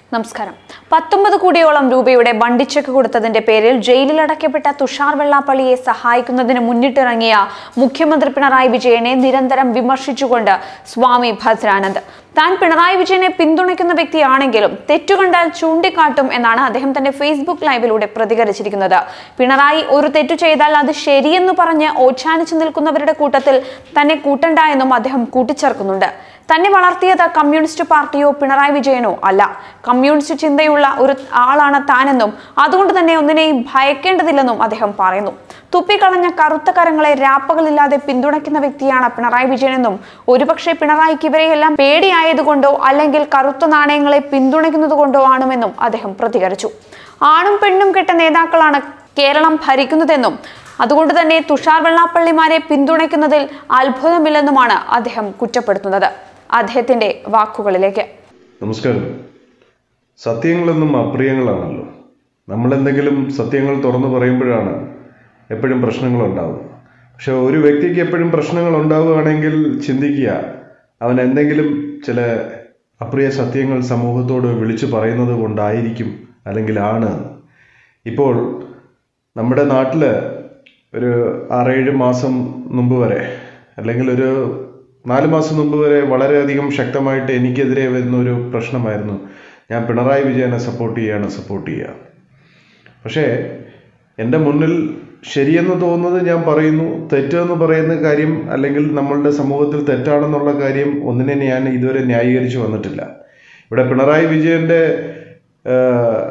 നമസ്കാരം പത്തൊമ്പത് കോടിയോളം രൂപയുടെ വണ്ടിച്ചെക്ക് കൊടുത്തതിന്റെ പേരിൽ ജയിലിൽ അടയ്ക്കപ്പെട്ട തുഷാർ വെള്ളാപ്പള്ളിയെ സഹായിക്കുന്നതിന് മുന്നിട്ടിറങ്ങിയ മുഖ്യമന്ത്രി പിണറായി വിജയനെ നിരന്തരം വിമർശിച്ചുകൊണ്ട് സ്വാമി ഭദ്രാനന്ദ് താൻ പിണറായി വിജയനെ പിന്തുണയ്ക്കുന്ന വ്യക്തിയാണെങ്കിലും തെറ്റുകണ്ടാൽ ചൂണ്ടിക്കാട്ടും എന്നാണ് അദ്ദേഹം തന്റെ ഫേസ്ബുക്ക് ലൈവിലൂടെ പ്രതികരിച്ചിരിക്കുന്നത് പിണറായി ഒരു തെറ്റു ചെയ്താൽ അത് ശരിയെന്ന് പറഞ്ഞ് ഓച്ഛാനിച്ചു നിൽക്കുന്നവരുടെ കൂട്ടത്തിൽ തന്നെ കൂട്ടണ്ട എന്നും അദ്ദേഹം കൂട്ടിച്ചേർക്കുന്നുണ്ട് തന്നെ വളർത്തിയത് കമ്മ്യൂണിസ്റ്റ് പാർട്ടിയോ പിണറായി വിജയനോ അല്ല കമ്മ്യൂണിസ്റ്റ് ചിന്തയുള്ള ഒരു ആളാണ് താനെന്നും അതുകൊണ്ട് തന്നെ ഒന്നിനെയും ഭയക്കേണ്ടതില്ലെന്നും അദ്ദേഹം പറയുന്നു തുപ്പിക്കളഞ്ഞ കറുത്ത കരങ്ങളെ രാപ്പകളില്ലാതെ പിന്തുണയ്ക്കുന്ന വ്യക്തിയാണ് പിണറായി വിജയനെന്നും ഒരുപക്ഷെ പിണറായിക്ക് ഇവരെയെല്ലാം പേടിയായതുകൊണ്ടോ അല്ലെങ്കിൽ കറുത്ത നാണയങ്ങളെ പിന്തുണയ്ക്കുന്നത് കൊണ്ടോ ആണെന്നും അദ്ദേഹം പ്രതികരിച്ചു ആണും പെണ്ണും കെട്ട നേതാക്കളാണ് കേരളം ഭരിക്കുന്നതെന്നും അതുകൊണ്ട് തന്നെ തുഷാർ വെള്ളാപ്പള്ളിമാരെ പിന്തുണയ്ക്കുന്നതിൽ അത്ഭുതമില്ലെന്നുമാണ് അദ്ദേഹം കുറ്റപ്പെടുത്തുന്നത് അദ്ദേഹത്തിന്റെ വാക്കുകളിലേക്ക് നമസ്കാരം സത്യങ്ങളൊന്നും അപ്രിയങ്ങളാണല്ലോ നമ്മൾ എന്തെങ്കിലും സത്യങ്ങൾ തുറന്നു പറയുമ്പോഴാണ് എപ്പോഴും പ്രശ്നങ്ങൾ ഉണ്ടാവുക പക്ഷെ ഒരു വ്യക്തിക്ക് എപ്പോഴും പ്രശ്നങ്ങൾ ഉണ്ടാവുകയാണെങ്കിൽ ചിന്തിക്കുക അവൻ എന്തെങ്കിലും ചില അപ്രിയ സത്യങ്ങൾ സമൂഹത്തോട് വിളിച്ചു പറയുന്നത് കൊണ്ടായിരിക്കും അല്ലെങ്കിൽ ആണ് ഇപ്പോൾ നമ്മുടെ നാട്ടിൽ ഒരു ആറേഴ് മാസം മുമ്പ് വരെ അല്ലെങ്കിൽ ഒരു നാല് മാസം മുമ്പ് വരെ വളരെയധികം ശക്തമായിട്ട് എനിക്കെതിരെ വരുന്ന ഒരു പ്രശ്നമായിരുന്നു ഞാൻ പിണറായി വിജയനെ സപ്പോർട്ട് ചെയ്യാണ് സപ്പോർട്ട് ചെയ്യുക പക്ഷേ എൻ്റെ മുന്നിൽ ശരിയെന്ന് തോന്നുന്നത് ഞാൻ പറയുന്നു തെറ്റെന്ന് പറയുന്ന കാര്യം അല്ലെങ്കിൽ നമ്മളുടെ സമൂഹത്തിൽ തെറ്റാണെന്നുള്ള കാര്യം ഒന്നിനെ ഞാൻ ഇതുവരെ ന്യായീകരിച്ചു വന്നിട്ടില്ല ഇവിടെ പിണറായി വിജയന്റെ ആഹ്,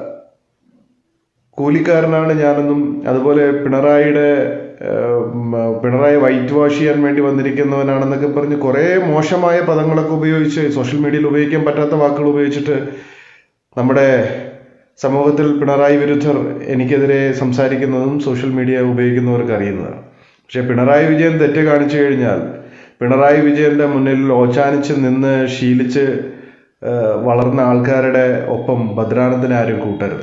കൂലിക്കാരനാണ് ഞാനെന്നും അതുപോലെ പിണറായിയുടെ ഏഹ്, ഉം, പിണറായി വൈറ്റ് വാഷ് ചെയ്യാൻ വേണ്ടി വന്നിരിക്കുന്നവനാണെന്നൊക്കെ പറഞ്ഞ് കുറേ മോശമായ പദങ്ങളൊക്കെ ഉപയോഗിച്ച് സോഷ്യൽ മീഡിയയിൽ ഉപയോഗിക്കാൻ പറ്റാത്ത വാക്കുകൾ ഉപയോഗിച്ചിട്ട് നമ്മുടെ സമൂഹത്തിൽ പിണറായി വിരുദ്ധർ എനിക്കെതിരെ സംസാരിക്കുന്നതും സോഷ്യൽ മീഡിയ ഉപയോഗിക്കുന്നവർക്ക് അറിയുന്നതാണ് പക്ഷെ പിണറായി വിജയൻ തെറ്റ് കാണിച്ചു കഴിഞ്ഞാൽ പിണറായി വിജയന്റെ മുന്നിൽ ഓച്ചാനിച്ച് നിന്ന് ശീലിച്ച് ഏഹ്, വളർന്ന ആൾക്കാരുടെ ഒപ്പം ഭദ്രാനന്ദനെ ആരും കൂട്ടരുത്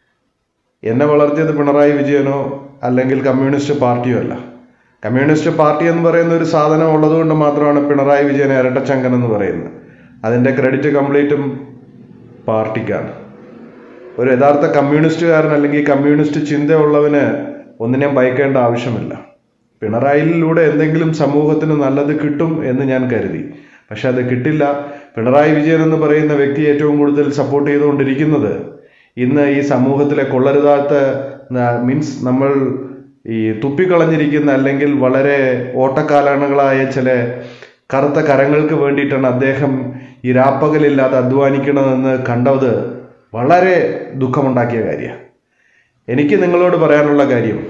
എന്നെ വളർത്തിയത് പിണറായി വിജയനോ അല്ലെങ്കിൽ കമ്മ്യൂണിസ്റ്റ് പാർട്ടിയോ അല്ല കമ്മ്യൂണിസ്റ്റ് പാർട്ടി എന്ന് പറയുന്ന ഒരു സാധനം ഉള്ളതുകൊണ്ട് മാത്രമാണ് പിണറായി വിജയനെ ഇരട്ടച്ചങ്കൻ എന്ന് പറയുന്നത് അതിന്റെ ക്രെഡിറ്റ് കംപ്ലീറ്റും പാർട്ടിക്കാണ് ഒരു യഥാർത്ഥ കമ്മ്യൂണിസ്റ്റുകാരൻ അല്ലെങ്കിൽ കമ്മ്യൂണിസ്റ്റ് ചിന്തയുള്ളവന് ഒന്നിനെയും ഭയക്കേണ്ട ആവശ്യമില്ല പിണറായിലൂടെ എന്തെങ്കിലും സമൂഹത്തിന് നല്ലത് കിട്ടും എന്ന് ഞാൻ കരുതി പക്ഷെ അത് കിട്ടില്ല പിണറായി വിജയൻ എന്ന് പറയുന്ന വ്യക്തി ഏറ്റവും കൂടുതൽ സപ്പോർട്ട് ചെയ്തുകൊണ്ടിരിക്കുന്നത് ഇന്ന് ഈ സമൂഹത്തിലെ കൊള്ളരുതാത്ത മീൻസ് നമ്മൾ ഈ തുപ്പിക്കളഞ്ഞിരിക്കുന്ന അല്ലെങ്കിൽ വളരെ ഓട്ടക്കാലണകളായ ചില കറുത്ത കരങ്ങൾക്ക് വേണ്ടിയിട്ടാണ് അദ്ദേഹം ഈ രാപ്പകലില്ലാതെ അധ്വാനിക്കണമെന്ന് കണ്ടത് വളരെ ദുഃഖമുണ്ടാക്കിയ കാര്യമാണ് എനിക്ക് നിങ്ങളോട് പറയാനുള്ള കാര്യം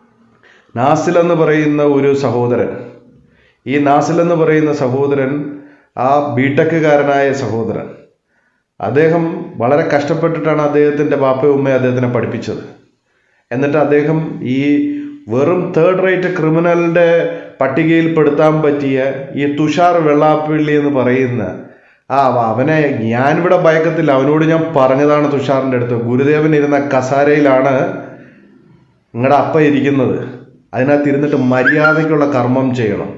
നാസിൽ എന്ന് പറയുന്ന ഒരു സഹോദരൻ ഈ നാസിൽ എന്ന് പറയുന്ന സഹോദരൻ ആ ബിടെക്കുകാരനായ സഹോദരൻ അദ്ദേഹം വളരെ കഷ്ടപ്പെട്ടിട്ടാണ് അദ്ദേഹത്തിന്റെ ബാപ്പയും ഉമ്മയും അദ്ദേഹത്തിനെ പഠിപ്പിച്ചത് എന്നിട്ട് അദ്ദേഹം ഈ വെറും തേർഡ് റേറ്റ് ക്രിമിനലിന്റെ പട്ടികയിൽ പെടുത്താൻ പറ്റിയ ഈ തുഷാർ വെള്ളാപ്പള്ളി എന്ന് പറയുന്ന ആ അവനെ ഞാനിവിടെ ഭയക്കത്തില്ല അവനോട് ഞാൻ പറഞ്ഞതാണ് തുഷാറിന്റെ അടുത്ത് ഗുരുദേവൻ ഇരുന്ന കസാരയിലാണ് നിങ്ങളുടെ അപ്പ ഇരിക്കുന്നത് അതിനകത്ത് ഇരുന്നിട്ട് മര്യാദയ്ക്കുള്ള കർമ്മം ചെയ്യണം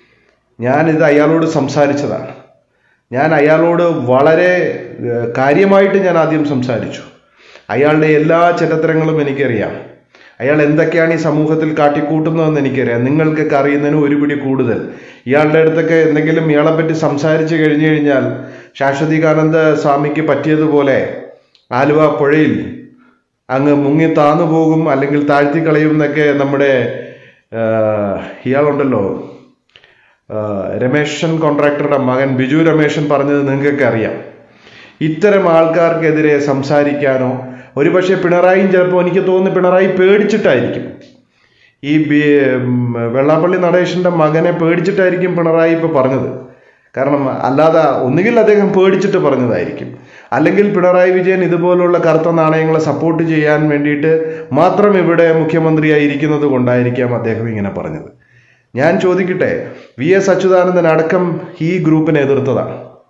ഞാനിത് അയാളോട് സംസാരിച്ചതാണ് ഞാൻ അയാളോട് വളരെ ഏഹ്, കാര്യമായിട്ട് ഞാൻ ആദ്യം സംസാരിച്ചു അയാളുടെ എല്ലാ ചരിത്രങ്ങളും എനിക്കറിയാം അയാൾ എന്തൊക്കെയാണ് ഈ സമൂഹത്തിൽ കാട്ടിക്കൂട്ടുന്നതെന്ന് എനിക്കറിയാം നിങ്ങൾക്കൊക്കെ അറിയുന്നതിന് ഒരു പിടി കൂടുതൽ ഇയാളുടെ അടുത്തൊക്കെ എന്തെങ്കിലും ഇയാളെ പറ്റി സംസാരിച്ചു കഴിഞ്ഞു കഴിഞ്ഞാൽ ശാശ്വതികാനന്ദ സ്വാമിക്ക് പറ്റിയതുപോലെ ആലുവ പുഴയിൽ അങ്ങ് മുങ്ങി താന്നു പോകും അല്ലെങ്കിൽ താഴ്ത്തി കളയും എന്നൊക്കെ നമ്മുടെ ആഹ്, ഇയാളുണ്ടല്ലോ ആഹ്, രമേശൻ കോൺട്രാക്ടറുടെ മകൻ ബിജു രമേശൻ പറഞ്ഞത് നിങ്ങൾക്കൊക്കെ അറിയാം ഇത്തരം ആൾക്കാർക്കെതിരെ സംസാരിക്കാനോ ഒരുപക്ഷെ പിണറായിയും ചിലപ്പോൾ എനിക്ക് തോന്നുന്നു പിണറായി പേടിച്ചിട്ടായിരിക്കും ഈ ബി- ഉം, വെള്ളാപ്പള്ളി നടേശന്റെ മകനെ പേടിച്ചിട്ടായിരിക്കും പിണറായി ഇപ്പൊ പറഞ്ഞത് കാരണം അല്ലാതെ ഒന്നുകിൽ അദ്ദേഹം പേടിച്ചിട്ട് പറഞ്ഞതായിരിക്കും അല്ലെങ്കിൽ പിണറായി വിജയൻ ഇതുപോലുള്ള കറുത്ത നാണയങ്ങളെ സപ്പോർട്ട് ചെയ്യാൻ വേണ്ടിയിട്ട് മാത്രം ഇവിടെ മുഖ്യമന്ത്രിയായി ഇരിക്കുന്നത് കൊണ്ടായിരിക്കാം അദ്ദേഹം ഇങ്ങനെ പറഞ്ഞത് ഞാൻ ചോദിക്കട്ടെ വി എസ് അച്യുതാനന്ദൻ അടക്കം ഈ ഗ്രൂപ്പിനെ എതിർത്തതാണ്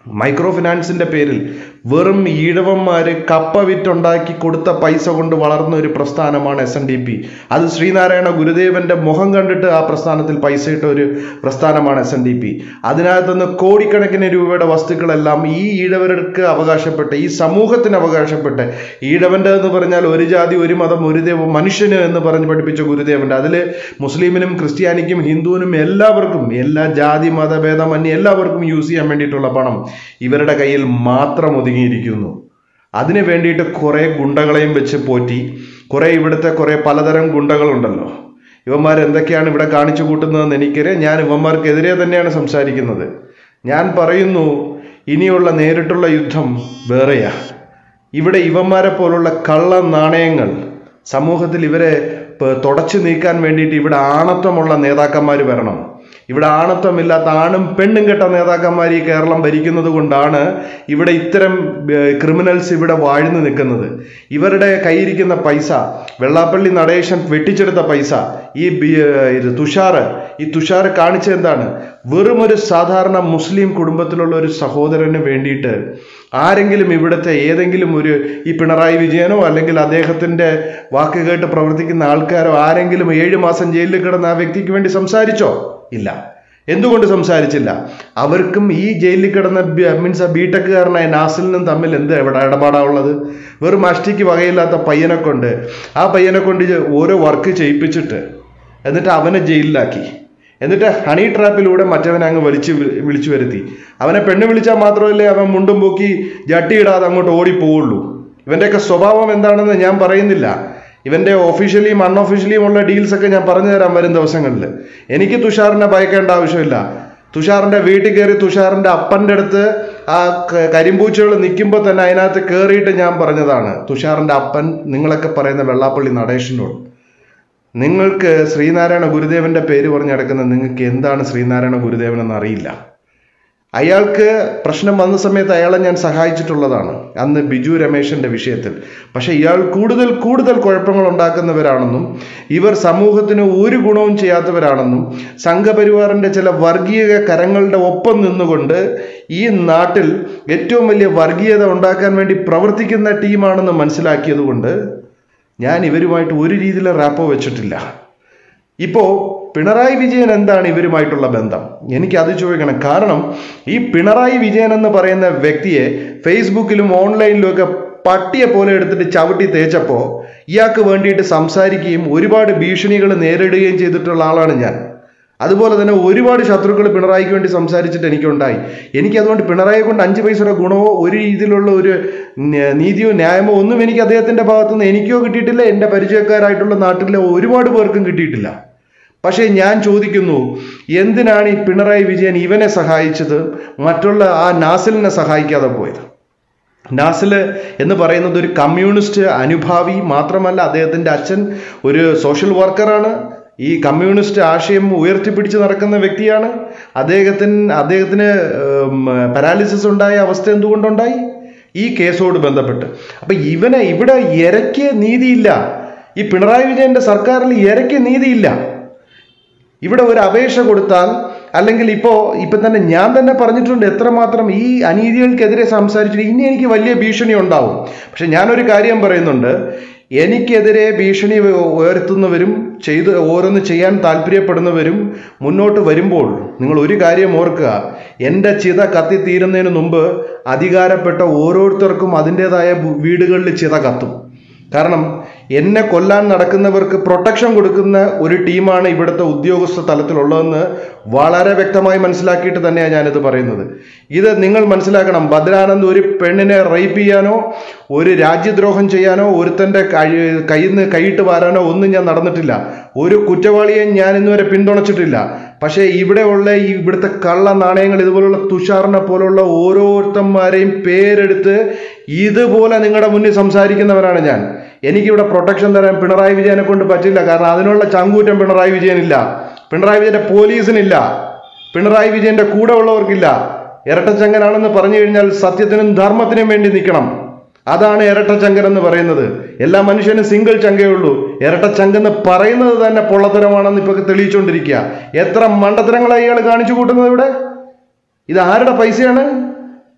മൈക്രോ ഫിനാൻസിന്റെ പേരിൽ വെറും ഈഴവന്മാര് കപ്പ വിറ്റുണ്ടാക്കി കൊടുത്ത പൈസ കൊണ്ട് വളർന്ന ഒരു പ്രസ്ഥാനമാണ് എസ് എൻ ഡി പി അത് ശ്രീനാരായണ ഗുരുദേവന്റെ മുഖം കണ്ടിട്ട് ആ പ്രസ്ഥാനത്തിൽ പൈസ ഇട്ട ഒരു പ്രസ്ഥാനമാണ് എസ് എൻ ഡി പി അതിനകത്തുനിന്ന് കോടിക്കണക്കിന് രൂപയുടെ വസ്തുക്കളെല്ലാം ഈ ഈഴവർക്ക് അവകാശപ്പെട്ട് ഈ സമൂഹത്തിന് അവകാശപ്പെട്ട് ഈഴവന്റെ എന്ന് പറഞ്ഞാൽ ഒരു ജാതി ഒരു മതം ഒരു ദൈവം മനുഷ്യന് എന്ന് പറഞ്ഞ് പഠിപ്പിച്ച ഗുരുദേവന്റെ അതിൽ മുസ്ലിമിനും ക്രിസ്ത്യാനിക്കും ഹിന്ദുവിനും എല്ലാവർക്കും എല്ലാ ജാതി മതഭേദമന്യേ എല്ലാവർക്കും യൂസ് ചെയ്യാൻ വേണ്ടിയിട്ടുള്ള പണം ഇവരുടെ കയ്യിൽ മാത്രം ഒതുങ്ങിയിരിക്കുന്നു അതിനു വേണ്ടിയിട്ട് കുറെ ഗുണ്ടകളെയും വെച്ച് പോറ്റി കുറെ ഇവിടുത്തെ കുറെ പലതരം ഗുണ്ടകളുണ്ടല്ലോ ഇവന്മാർ എന്തൊക്കെയാണ് ഇവിടെ കാണിച്ചു കൂട്ടുന്നതെന്ന് എനിക്കറിയാം ഞാൻ ഇവന്മാർക്കെതിരെ തന്നെയാണ് സംസാരിക്കുന്നത് ഞാൻ പറയുന്നു ഇനിയുള്ള നേരിട്ടുള്ള യുദ്ധം വേറെയാ ഇവിടെ ഇവന്മാരെ പോലുള്ള കള്ള നാണയങ്ങൾ സമൂഹത്തിൽ ഇവരെ പ- തുടച്ചു നീക്കാൻ വേണ്ടിയിട്ട് ഇവിടെ ആണത്വമുള്ള നേതാക്കന്മാർ വരണം ഇവിടെ ആണത്വമില്ലാത്ത ആണും പെണ്ണും കെട്ട നേതാക്കന്മാർ ഈ കേരളം ഭരിക്കുന്നത് കൊണ്ടാണ് ഇവിടെ ഇത്തരം ക്രിമിനൽസ് ഇവിടെ വാഴ്ന്നു നിൽക്കുന്നത് ഇവരുടെ കയ്യിരിക്കുന്ന പൈസ വെള്ളാപ്പള്ളി നടേശൻ വെട്ടിച്ചെടുത്ത പൈസ ഈ ബി- ഇത് തുഷാറ് ഈ തുഷാർ കാണിച്ച എന്താണ് വെറും ഒരു സാധാരണ മുസ്ലിം കുടുംബത്തിലുള്ള ഒരു സഹോദരന് വേണ്ടിയിട്ട് ആരെങ്കിലും ഇവിടുത്തെ ഏതെങ്കിലും ഒരു ഈ പിണറായി വിജയനോ അല്ലെങ്കിൽ അദ്ദേഹത്തിന്റെ വാക്ക് കേട്ട് പ്രവർത്തിക്കുന്ന ആൾക്കാരോ ആരെങ്കിലും ഏഴു മാസം ജയിലിൽ കിടന്ന ആ വ്യക്തിക്ക് വേണ്ടി സംസാരിച്ചോ ഇല്ല എന്തുകൊണ്ട് സംസാരിച്ചില്ല അവർക്കും ഈ ജയിലിൽ കിടന്ന മീൻസ് ആ ബിടെക്കുകാരനായ നാസിലിനും തമ്മിൽ എന്ത് എവിടെ ഇടപാടാ ഉള്ളത് വെറും അഷ്ടിക്ക് വകയില്ലാത്ത പയ്യനെ കൊണ്ട് ആ പയ്യനെ കൊണ്ട് ഇത് ഓരോ വർക്ക് ചെയ്യിപ്പിച്ചിട്ട് എന്നിട്ട് അവനെ ജയിലിലാക്കി എന്നിട്ട് ഹണി ട്രാപ്പിലൂടെ മറ്റവനെ അങ്ങ് വലിച്ചു വി- വിളിച്ചു വരുത്തി അവനെ പെണ്ണ് വിളിച്ചാൽ മാത്രമല്ലേ അവൻ മുണ്ടും പൊക്കി ജട്ടിയിടാതെ അങ്ങോട്ട് ഓടിപ്പോവുള്ളൂ ഇവന്റെയൊക്കെ സ്വഭാവം എന്താണെന്ന് ഞാൻ പറയുന്നില്ല ഇവന്റെ ഒഫീഷ്യലിയും അൺഒഫീഷ്യലിയും ഉള്ള ഡീൽസ് ഒക്കെ ഞാൻ പറഞ്ഞു തരാം വരും ദിവസങ്ങളിൽ എനിക്ക് തുഷാറിനെ ഭയക്കേണ്ട ആവശ്യമില്ല തുഷാറിന്റെ വീട്ടിൽ കയറി തുഷാറിന്റെ അപ്പന്റെ അടുത്ത് ആ ക- കരിമ്പൂച്ചകൾ നിൽക്കുമ്പോൾ തന്നെ അതിനകത്ത് കയറിയിട്ട് ഞാൻ പറഞ്ഞതാണ് തുഷാറിന്റെ അപ്പൻ നിങ്ങളൊക്കെ പറയുന്ന വെള്ളാപ്പള്ളി നടേശനോട് നിങ്ങൾക്ക് ശ്രീനാരായണ ഗുരുദേവന്റെ പേര് പറഞ്ഞ് നടക്കുന്ന നിങ്ങൾക്ക് എന്താണ് ശ്രീനാരായണ ഗുരുദേവൻ എന്ന് അറിയില്ല അയാൾക്ക് പ്രശ്നം വന്ന സമയത്ത് അയാളെ ഞാൻ സഹായിച്ചിട്ടുള്ളതാണ് അന്ന് ബിജു രമേശന്റെ വിഷയത്തിൽ പക്ഷെ ഇയാൾ കൂടുതൽ കൂടുതൽ കുഴപ്പങ്ങൾ ഉണ്ടാക്കുന്നവരാണെന്നും ഇവർ സമൂഹത്തിന് ഒരു ഗുണവും ചെയ്യാത്തവരാണെന്നും സംഘപരിവാറിന്റെ ചില വർഗീയ കരങ്ങളുടെ ഒപ്പം നിന്നുകൊണ്ട് ഈ നാട്ടിൽ ഏറ്റവും വലിയ വർഗീയത ഉണ്ടാക്കാൻ വേണ്ടി പ്രവർത്തിക്കുന്ന ടീമാണെന്ന് മനസ്സിലാക്കിയതുകൊണ്ട് ഞാൻ ഇവരുമായിട്ട് ഒരു രീതിയിലും റാപ്പോ വെച്ചിട്ടില്ല ഇപ്പോ പിണറായി വിജയൻ എന്താണ് ഇവരുമായിട്ടുള്ള ബന്ധം എനിക്ക് അത് ചോദിക്കണം കാരണം ഈ പിണറായി വിജയൻ എന്ന് പറയുന്ന വ്യക്തിയെ ഫേസ്ബുക്കിലും ഓൺലൈനിലും ഒക്കെ പട്ടിയെ പോലെ എടുത്തിട്ട് ചവിട്ടി തേച്ചപ്പോ ഇയാൾക്ക് വേണ്ടിയിട്ട് സംസാരിക്കുകയും ഒരുപാട് ഭീഷണികൾ നേരിടുകയും ചെയ്തിട്ടുള്ള ആളാണ് ഞാൻ അതുപോലെ തന്നെ ഒരുപാട് ശത്രുക്കൾ പിണറായിക്ക് വേണ്ടി സംസാരിച്ചിട്ട് എനിക്കുണ്ടായി എനിക്ക് അതുകൊണ്ട് പിണറായിയെ കൊണ്ട് അഞ്ച് പൈസയുടെ ഗുണമോ ഒരു രീതിയിലുള്ള ഒരു ന്യ- നീതിയോ ന്യായമോ ഒന്നും എനിക്ക് അദ്ദേഹത്തിന്റെ ഭാഗത്തുനിന്ന് എനിക്കോ കിട്ടിയിട്ടില്ല എൻ്റെ പരിചയക്കാരായിട്ടുള്ള നാട്ടിലെ ഒരുപാട് പേർക്കും കിട്ടിയിട്ടില്ല പക്ഷേ ഞാൻ ചോദിക്കുന്നു എന്തിനാണ് ഈ പിണറായി വിജയൻ ഇവനെ സഹായിച്ചത് മറ്റുള്ള ആ നാസിലിനെ സഹായിക്കാതെ പോയത് നാസിൽ എന്ന് പറയുന്നത് ഒരു കമ്മ്യൂണിസ്റ്റ് അനുഭാവി മാത്രമല്ല അദ്ദേഹത്തിന്റെ അച്ഛൻ ഒരു സോഷ്യൽ വർക്കറാണ് ഈ കമ്മ്യൂണിസ്റ്റ് ആശയം ഉയർത്തിപ്പിടിച്ച് നടക്കുന്ന വ്യക്തിയാണ് അദ്ദേഹത്തിന് അദ്ദേഹത്തിന് പാരാലിസിസ് ഉണ്ടായ അവസ്ഥ എന്തുകൊണ്ടുണ്ടായി ഈ കേസോട് ബന്ധപ്പെട്ട് അപ്പൊ ഇവനെ ഇവിടെ ഇരയ്ക്ക് നീതിയില്ല ഈ പിണറായി വിജയന്റെ സർക്കാരിൽ ഇരയ്ക്ക് നീതിയില്ല ഇവിടെ ഒരു അപേക്ഷ കൊടുത്താൽ അല്ലെങ്കിൽ ഇപ്പോ ഇപ്പൊ തന്നെ ഞാൻ തന്നെ പറഞ്ഞിട്ടുണ്ട് എത്രമാത്രം ഈ അനീതികൾക്കെതിരെ സംസാരിച്ചിട്ട് ഇനി എനിക്ക് വലിയ ഭീഷണി ഉണ്ടാവും പക്ഷെ ഞാനൊരു കാര്യം പറയുന്നുണ്ട് എനിക്കെതിരെ ഭീഷണി ഉയർത്തുന്നവരും ചെയ്ത് ഓരോന്ന് ചെയ്യാൻ താല്പര്യപ്പെടുന്നവരും മുന്നോട്ട് വരുമ്പോൾ നിങ്ങൾ ഒരു കാര്യം ഓർക്കുക എൻ്റെ ചിത കത്തിത്തീരുന്നതിന് മുമ്പ് അധികാരപ്പെട്ട ഓരോരുത്തർക്കും അതിൻ്റെതായ വീടുകളിൽ ചിത കത്തും കാരണം എന്നെ കൊല്ലാൻ നടക്കുന്നവർക്ക് പ്രൊട്ടക്ഷൻ കൊടുക്കുന്ന ഒരു ടീമാണ് ഇവിടുത്തെ ഉദ്യോഗസ്ഥ തലത്തിലുള്ളതെന്ന് വളരെ വ്യക്തമായി മനസ്സിലാക്കിയിട്ട് തന്നെയാണ് ഞാനിത് പറയുന്നത് ഇത് നിങ്ങൾ മനസ്സിലാക്കണം ഭദ്രാനന്ദ് ഒരു പെണ്ണിനെ റേപ്പ് ചെയ്യാനോ ഒരു രാജ്യദ്രോഹം ചെയ്യാനോ ഒരുത്തൻ്റെ കയ്യിൽ നിന്ന് കൈയിട്ട് വാരാനോ ഒന്നും ഞാൻ നടന്നിട്ടില്ല ഒരു കുറ്റവാളിയെ ഞാൻ ഇന്നുവരെ പിന്തുണച്ചിട്ടില്ല പക്ഷേ ഇവിടെയുള്ള ഈ ഇവിടുത്തെ കള്ള നാണയങ്ങൾ ഇതുപോലുള്ള തുഷാറിനെ പോലുള്ള ഓരോരുത്തന്മാരെയും പേരെടുത്ത് ഇതുപോലെ നിങ്ങളുടെ മുന്നിൽ സംസാരിക്കുന്നവരാണ് ഞാൻ എനിക്കിവിടെ പ്രൊട്ടക്ഷൻ തരാൻ പിണറായി വിജയനെ കൊണ്ട് പറ്റില്ല കാരണം അതിനുള്ള ചങ്കൂറ്റം പിണറായി വിജയനില്ല പിണറായി വിജയന്റെ പോലീസിനില്ല പിണറായി വിജയന്റെ കൂടെ ഉള്ളവർക്കില്ല ഇരട്ടച്ചങ്കനാണെന്ന് പറഞ്ഞു കഴിഞ്ഞാൽ സത്യത്തിനും ധർമ്മത്തിനും വേണ്ടി നിൽക്കണം അതാണ് ഇരട്ടച്ചങ്കൻ എന്ന് പറയുന്നത് എല്ലാ മനുഷ്യനും സിംഗിൾ ചങ്കേ ഉള്ളൂ ഇരട്ടച്ചങ്കെന്ന് പറയുന്നത് തന്നെ പൊള്ളത്തരമാണെന്ന് ഇപ്പൊ തെളിയിച്ചുകൊണ്ടിരിക്കുക എത്ര മണ്ടത്തരങ്ങളായി ഇയാൾ കാണിച്ചു കൂട്ടുന്നത് ഇവിടെ ഇത് ആരുടെ പൈസയാണ്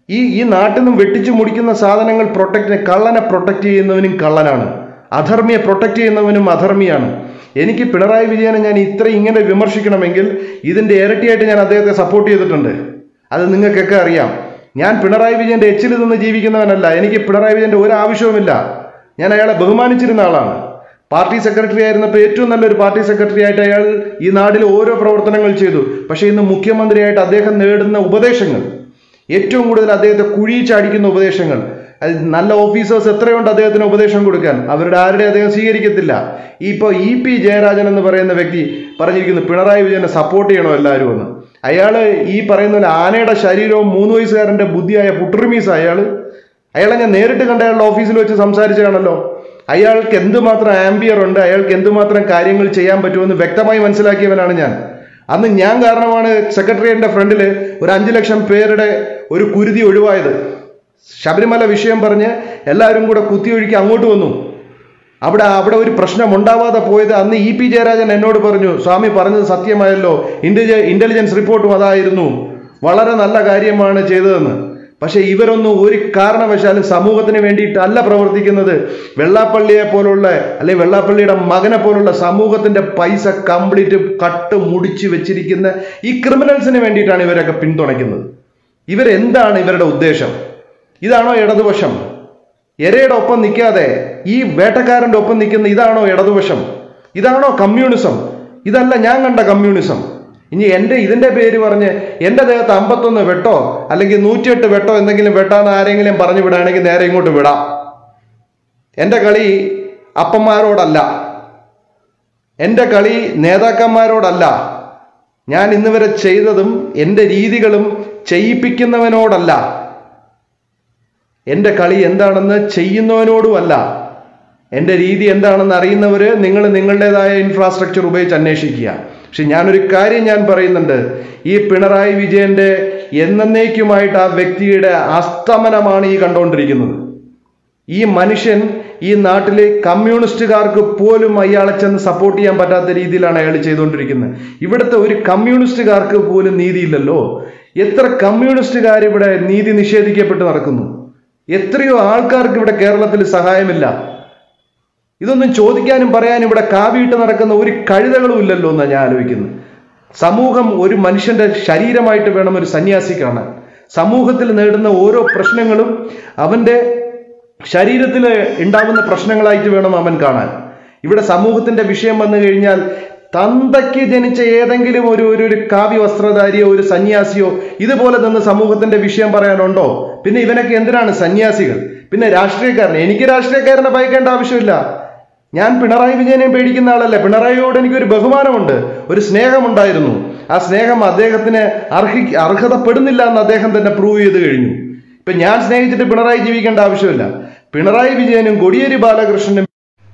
ഈ ഈ നാട്ടിൽ നിന്നും വെട്ടിച്ചു മുടിക്കുന്ന സാധനങ്ങൾ പ്രൊട്ടക്ട് കള്ളനെ പ്രൊട്ടക്ട് ചെയ്യുന്നവനും കള്ളനാണ് അധർമ്മിയെ പ്രൊട്ടക്ട് ചെയ്യുന്നവനും അധർമ്മിയാണ് എനിക്ക് പിണറായി വിജയനെ ഞാൻ ഇത്ര ഇങ്ങനെ വിമർശിക്കണമെങ്കിൽ ഇതിന്റെ ഇരട്ടിയായിട്ട് ഞാൻ അദ്ദേഹത്തെ സപ്പോർട്ട് ചെയ്തിട്ടുണ്ട് അത് നിങ്ങൾക്കൊക്കെ അറിയാം ഞാൻ പിണറായി വിജയന്റെ എച്ചിൽ നിന്ന് ജീവിക്കുന്നവനല്ല എനിക്ക് പിണറായി വിജയന്റെ ഒരു ആവശ്യവുമില്ല ഞാൻ അയാളെ ബഹുമാനിച്ചിരുന്ന ആളാണ് പാർട്ടി സെക്രട്ടറി ആയിരുന്നപ്പോൾ ഏറ്റവും നല്ലൊരു പാർട്ടി സെക്രട്ടറി ആയിട്ട് അയാൾ ഈ നാട്ടിൽ ഓരോ പ്രവർത്തനങ്ങൾ ചെയ്തു പക്ഷേ ഇന്ന് മുഖ്യമന്ത്രിയായിട്ട് അദ്ദേഹം നേടുന്ന ഉപദേശങ്ങൾ ഏറ്റവും കൂടുതൽ അദ്ദേഹത്തെ കുഴിച്ചടിക്കുന്ന ഉപദേശങ്ങൾ അത് നല്ല ഓഫീസേഴ്സ് എത്രയുണ്ട് അദ്ദേഹത്തിന് ഉപദേശം കൊടുക്കാൻ അവരുടെ ആരുടെ അദ്ദേഹം സ്വീകരിക്കത്തില്ല ഇപ്പോൾ ഇ പി ജയരാജൻ എന്ന് പറയുന്ന വ്യക്തി പറഞ്ഞിരിക്കുന്നു പിണറായി വിജയനെ സപ്പോർട്ട് ചെയ്യണോ എല്ലാവരും എന്ന് അയാൾ ഈ പറയുന്ന പോലെ ആനയുടെ ശരീരവും മൂന്ന് വയസ്സുകാരന്റെ ബുദ്ധിയായ പുട്ടുറിമീസ് അയാൾ അയാളെ ഞാൻ നേരിട്ട് കണ്ട അയാളുടെ ഓഫീസിൽ വെച്ച് സംസാരിച്ചതാണല്ലോ അയാൾക്ക് എന്തുമാത്രം ആംബിയർ ഉണ്ട് അയാൾക്ക് എന്തുമാത്രം കാര്യങ്ങൾ ചെയ്യാൻ പറ്റുമെന്ന് വ്യക്തമായി മനസ്സിലാക്കിയവനാണ് ഞാൻ അന്ന് ഞാൻ കാരണമാണ് സെക്രട്ടറിയേറ്റിന്റെ ഫ്രണ്ടിൽ ഒരു അഞ്ചു ലക്ഷം പേരുടെ ഒരു കുരുതി ഒഴിവായത് ശബരിമല വിഷയം പറഞ്ഞ് എല്ലാവരും കൂടെ കുത്തിയൊഴുക്കി അങ്ങോട്ട് വന്നു അവിടെ അവിടെ ഒരു പ്രശ്നം ഉണ്ടാവാതെ പോയത് അന്ന് ഇ പി ജയരാജൻ എന്നോട് പറഞ്ഞു സ്വാമി പറഞ്ഞത് സത്യമായല്ലോ ഇന്റലിജ ഇന്റലിജൻസ് റിപ്പോർട്ടും അതായിരുന്നു വളരെ നല്ല കാര്യമാണ് ചെയ്തതെന്ന് പക്ഷെ ഇവരൊന്നും ഒരു കാരണവശാലും സമൂഹത്തിന് വേണ്ടിയിട്ടല്ല പ്രവർത്തിക്കുന്നത് വെള്ളാപ്പള്ളിയെ പോലുള്ള അല്ലെങ്കിൽ വെള്ളാപ്പള്ളിയുടെ മകനെ പോലുള്ള സമൂഹത്തിന്റെ പൈസ കംപ്ലീറ്റ് കട്ട് മുടിച്ച് വെച്ചിരിക്കുന്ന ഈ ക്രിമിനൽസിന് വേണ്ടിയിട്ടാണ് ഇവരൊക്കെ പിന്തുണയ്ക്കുന്നത് ഇവരെന്താണ് ഇവരുടെ ഉദ്ദേശം ഇതാണോ ഇടതുപക്ഷം എരയുടെ ഒപ്പം നിൽക്കാതെ ഈ വേട്ടക്കാരന്റെ ഒപ്പം നിൽക്കുന്ന ഇതാണോ ഇടതുപക്ഷം ഇതാണോ കമ്മ്യൂണിസം ഇതല്ല ഞാൻ കണ്ട കമ്മ്യൂണിസം ഇനി എൻ്റെ ഇതിന്റെ പേര് പറഞ്ഞ് എൻ്റെ ദേഹത്ത് അമ്പത്തൊന്ന് വെട്ടോ അല്ലെങ്കിൽ നൂറ്റിയെട്ട് വെട്ടോ എന്തെങ്കിലും വെട്ടാന്ന് ആരെങ്കിലും പറഞ്ഞു വിടുകയാണെങ്കിൽ നേരെ ഇങ്ങോട്ട് വിടാം എൻ്റെ കളി അപ്പന്മാരോടല്ല എൻ്റെ കളി നേതാക്കന്മാരോടല്ല ഞാൻ ഇന്ന് വരെ ചെയ്തതും എൻ്റെ രീതികളും ചെയ്യിപ്പിക്കുന്നവനോടല്ല എൻ്റെ കളി എന്താണെന്ന് ചെയ്യുന്നവനോടുമല്ല എൻ്റെ രീതി എന്താണെന്ന് അറിയുന്നവര് നിങ്ങൾ നിങ്ങളുടേതായ ഇൻഫ്രാസ്ട്രക്ചർ ഉപയോഗിച്ച് അന്വേഷിക്കുക പക്ഷെ ഞാനൊരു കാര്യം ഞാൻ പറയുന്നുണ്ട് ഈ പിണറായി വിജയന്റെ എന്നേക്കുമായിട്ട് ആ വ്യക്തിയുടെ അസ്തമനമാണ് ഈ കണ്ടുകൊണ്ടിരിക്കുന്നത് ഈ മനുഷ്യൻ ഈ നാട്ടിലെ കമ്മ്യൂണിസ്റ്റുകാർക്ക് പോലും അയാളെ ചെന്ന് സപ്പോർട്ട് ചെയ്യാൻ പറ്റാത്ത രീതിയിലാണ് അയാൾ ചെയ്തുകൊണ്ടിരിക്കുന്നത് ഇവിടുത്തെ ഒരു കമ്മ്യൂണിസ്റ്റുകാർക്ക് പോലും നീതിയില്ലല്ലോ എത്ര കമ്മ്യൂണിസ്റ്റുകാർ ഇവിടെ നീതി നിഷേധിക്കപ്പെട്ട് നടക്കുന്നു എത്രയോ ആൾക്കാർക്ക് ഇവിടെ കേരളത്തിൽ സഹായമില്ല ഇതൊന്നും ചോദിക്കാനും പറയാനും ഇവിടെ കാവിയിട്ട് നടക്കുന്ന ഒരു കഴുതകളും ഇല്ലല്ലോ എന്നാണ് ഞാൻ ആലോചിക്കുന്നത് സമൂഹം ഒരു മനുഷ്യന്റെ ശരീരമായിട്ട് വേണം ഒരു സന്യാസി കാണാൻ സമൂഹത്തിൽ നേടുന്ന ഓരോ പ്രശ്നങ്ങളും അവന്റെ ശരീരത്തിൽ ഉണ്ടാവുന്ന പ്രശ്നങ്ങളായിട്ട് വേണം അവൻ കാണാൻ ഇവിടെ സമൂഹത്തിന്റെ വിഷയം വന്നു കഴിഞ്ഞാൽ തന്തയ്ക്ക് ജനിച്ച ഏതെങ്കിലും ഒരു ഒരു ഒരു കാവ്യ വസ്ത്രധാരിയോ ഒരു സന്യാസിയോ ഇതുപോലെ നിന്ന് സമൂഹത്തിന്റെ വിഷയം പറയാനുണ്ടോ പിന്നെ ഇവനൊക്കെ എന്തിനാണ് സന്യാസികൾ പിന്നെ രാഷ്ട്രീയക്കാരൻ എനിക്ക് രാഷ്ട്രീയക്കാരനെ ഭയക്കേണ്ട ആവശ്യമില്ല ഞാൻ പിണറായി വിജയനെ പേടിക്കുന്ന ആളല്ല പിണറായിയോട് എനിക്കൊരു ബഹുമാനമുണ്ട് ഒരു സ്നേഹമുണ്ടായിരുന്നു ആ സ്നേഹം അദ്ദേഹത്തിന് അർഹി അർഹതപ്പെടുന്നില്ല എന്ന് അദ്ദേഹം തന്നെ പ്രൂവ് ചെയ്ത് കഴിഞ്ഞു ഇപ്പൊ ഞാൻ സ്നേഹിച്ചിട്ട് പിണറായി ജീവിക്കേണ്ട ആവശ്യമില്ല പിണറായി വിജയനും കൊടിയേരി ബാലകൃഷ്ണനും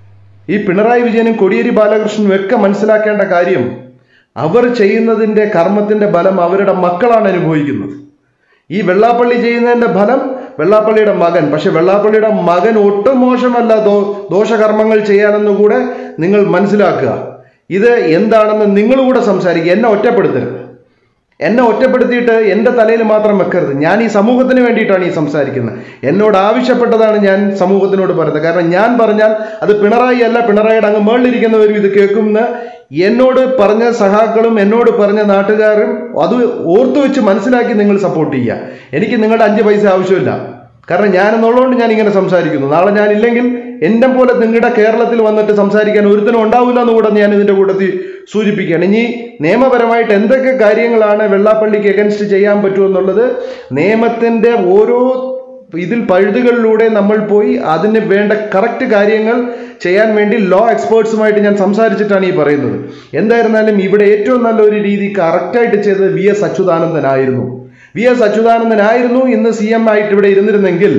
ഈ പിണറായി വിജയനും കൊടിയേരി ബാലകൃഷ്ണനും ഒക്കെ മനസ്സിലാക്കേണ്ട കാര്യം അവർ ചെയ്യുന്നതിന്റെ കർമ്മത്തിന്റെ ഫലം അവരുടെ മക്കളാണ് അനുഭവിക്കുന്നത് ഈ വെള്ളാപ്പള്ളി ചെയ്യുന്നതിന്റെ ഫലം വെള്ളാപ്പള്ളിയുടെ മകൻ പക്ഷെ വെള്ളാപ്പള്ളിയുടെ മകൻ ഒട്ടും മോശമല്ല ദോ ദോഷകർമ്മങ്ങൾ ചെയ്യാനെന്ന് കൂടെ നിങ്ങൾ മനസ്സിലാക്കുക ഇത് എന്താണെന്ന് നിങ്ങൾ കൂടെ സംസാരിക്കുക എന്നെ ഒറ്റപ്പെടുത്തരുത് എന്നെ ഒറ്റപ്പെടുത്തിയിട്ട് എൻ്റെ തലയിൽ മാത്രം വെക്കരുത് ഞാൻ ഈ സമൂഹത്തിന് വേണ്ടിയിട്ടാണ് ഈ സംസാരിക്കുന്നത് എന്നോട് ആവശ്യപ്പെട്ടതാണ് ഞാൻ സമൂഹത്തിനോട് പറയുന്നത് കാരണം ഞാൻ പറഞ്ഞാൽ അത് പിണറായി അല്ല പിണറായിയുടെ അങ്ങ് മേളിലിരിക്കുന്നവരും ഇത് കേൾക്കുമെന്ന് എന്നോട് പറഞ്ഞ സഹാക്കളും എന്നോട് പറഞ്ഞ നാട്ടുകാരും അത് ഓർത്തു വെച്ച് മനസ്സിലാക്കി നിങ്ങൾ സപ്പോർട്ട് ചെയ്യുക എനിക്ക് നിങ്ങളുടെ അഞ്ച് പൈസ ആവശ്യമില്ല കാരണം ഞാൻ എന്നുള്ളതുകൊണ്ട് ഞാൻ ഇങ്ങനെ സംസാരിക്കുന്നു നാളെ ഞാൻ ഇല്ലെങ്കിൽ എന്നെ പോലെ നിങ്ങളുടെ കേരളത്തിൽ വന്നിട്ട് സംസാരിക്കാൻ ഒരുത്തനും ഉണ്ടാവില്ല എന്ന് കൂടെ ഞാൻ ഇതിന്റെ കൂട്ടത്തിൽ സൂചിപ്പിക്കുകയാണ് ഇനി നിയമപരമായിട്ട് എന്തൊക്കെ കാര്യങ്ങളാണ് വെള്ളാപ്പള്ളിക്ക് എഗൻസ്റ്റ് ചെയ്യാൻ പറ്റുമെന്നുള്ളത് നിയമത്തിന്റെ ഓരോ ഇതിൽ പഴുതുകളിലൂടെ നമ്മൾ പോയി അതിന് വേണ്ട കറക്റ്റ് കാര്യങ്ങൾ ചെയ്യാൻ വേണ്ടി ലോ എക്സ്പേർട്സുമായിട്ട് ഞാൻ സംസാരിച്ചിട്ടാണ് ഈ പറയുന്നത് എന്തായിരുന്നാലും ഇവിടെ ഏറ്റവും നല്ല ഒരു രീതി കറക്റ്റായിട്ട് ചെയ്തത് വി എസ് അച്യുതാനന്ദനായിരുന്നു വി എസ് അച്യുതാനന്ദനായിരുന്നു ഇന്ന് സി എം ആയിട്ട് ഇവിടെ ഇരുന്നിരുന്നെങ്കിൽ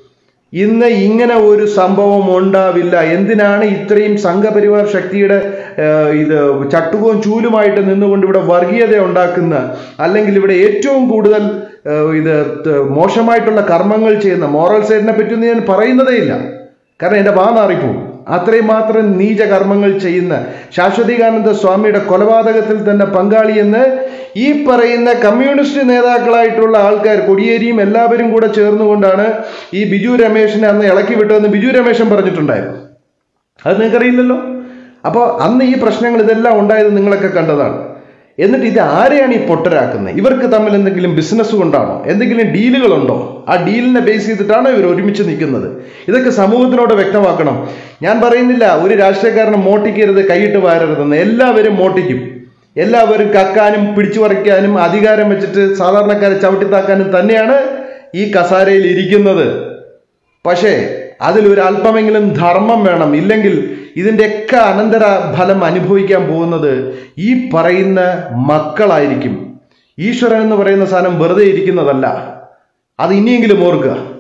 ഇന്ന് ഇങ്ങനെ ഒരു സംഭവം ഉണ്ടാവില്ല എന്തിനാണ് ഇത്രയും സംഘപരിവാർ ശക്തിയുടെ ഏഹ്, ഇത് ചട്ടുകവും ചൂലുമായിട്ട് നിന്നുകൊണ്ട് ഇവിടെ വർഗീയത ഉണ്ടാക്കുന്ന അല്ലെങ്കിൽ ഇവിടെ ഏറ്റവും കൂടുതൽ ഏഹ്, ഇത് ത- മോശമായിട്ടുള്ള കർമ്മങ്ങൾ ചെയ്യുന്ന മോറൽ സൈഡിനെ പറ്റി ഒന്നും ഞാൻ പറയുന്നതേ ഇല്ല കാരണം എൻ്റെ വാ നാറിപ്പോവും അത്രയും മാത്രം നീച കർമ്മങ്ങൾ ചെയ്യുന്ന ശാശ്വതികാനന്ദ സ്വാമിയുടെ കൊലപാതകത്തിൽ തന്നെ പങ്കാളിയെന്ന് ഈ പറയുന്ന കമ്മ്യൂണിസ്റ്റ് നേതാക്കളായിട്ടുള്ള ആൾക്കാർ കൊടിയേരിയും എല്ലാവരും കൂടെ ചേർന്നുകൊണ്ടാണ് ഈ ബിജു രമേശിനെ അന്ന് ഇളക്കി വിട്ടതെന്ന് ബിജു രമേശൻ പറഞ്ഞിട്ടുണ്ടായിരുന്നു അത് നിങ്ങൾക്കറിയില്ലല്ലോ അപ്പോൾ അന്ന് ഈ പ്രശ്നങ്ങൾ ഇതെല്ലാം ഉണ്ടായത് നിങ്ങളൊക്കെ കണ്ടതാണ് എന്നിട്ട് ഇത് ആരെയാണ് ഈ പൊട്ടരാക്കുന്നത് ഇവർക്ക് തമ്മിൽ എന്തെങ്കിലും ബിസിനസ് കൊണ്ടാണോ എന്തെങ്കിലും ഡീലുകളുണ്ടോ ആ ഡീലിനെ ബേസ് ചെയ്തിട്ടാണോ ഇവർ ഒരുമിച്ച് നിൽക്കുന്നത് ഇതൊക്കെ സമൂഹത്തിനോട് വ്യക്തമാക്കണം ഞാൻ പറയുന്നില്ല ഒരു രാഷ്ട്രീയക്കാരനെ മോട്ടിക്കരുത് കൈയിട്ട് വാരരുതെന്ന് എല്ലാവരും മോട്ടിക്കും എല്ലാവരും കക്കാനും പിടിച്ചു പറിക്കാനും അധികാരം വെച്ചിട്ട് സാധാരണക്കാരെ ചവിട്ടിത്താക്കാനും തന്നെയാണ് ഈ കസാരയിൽ ഇരിക്കുന്നത് പക്ഷേ അതിലൊരു അല്പമെങ്കിലും ധർമ്മം വേണം ഇല്ലെങ്കിൽ ഇതിൻ്റെയൊക്കെ അനന്തര ഫലം അനുഭവിക്കാൻ പോകുന്നത് ഈ പറയുന്ന മക്കളായിരിക്കും ഈശ്വരൻ എന്ന് പറയുന്ന സാധനം വെറുതെ ഇരിക്കുന്നതല്ല അത് ഇനിയെങ്കിലും ഓർക്കുക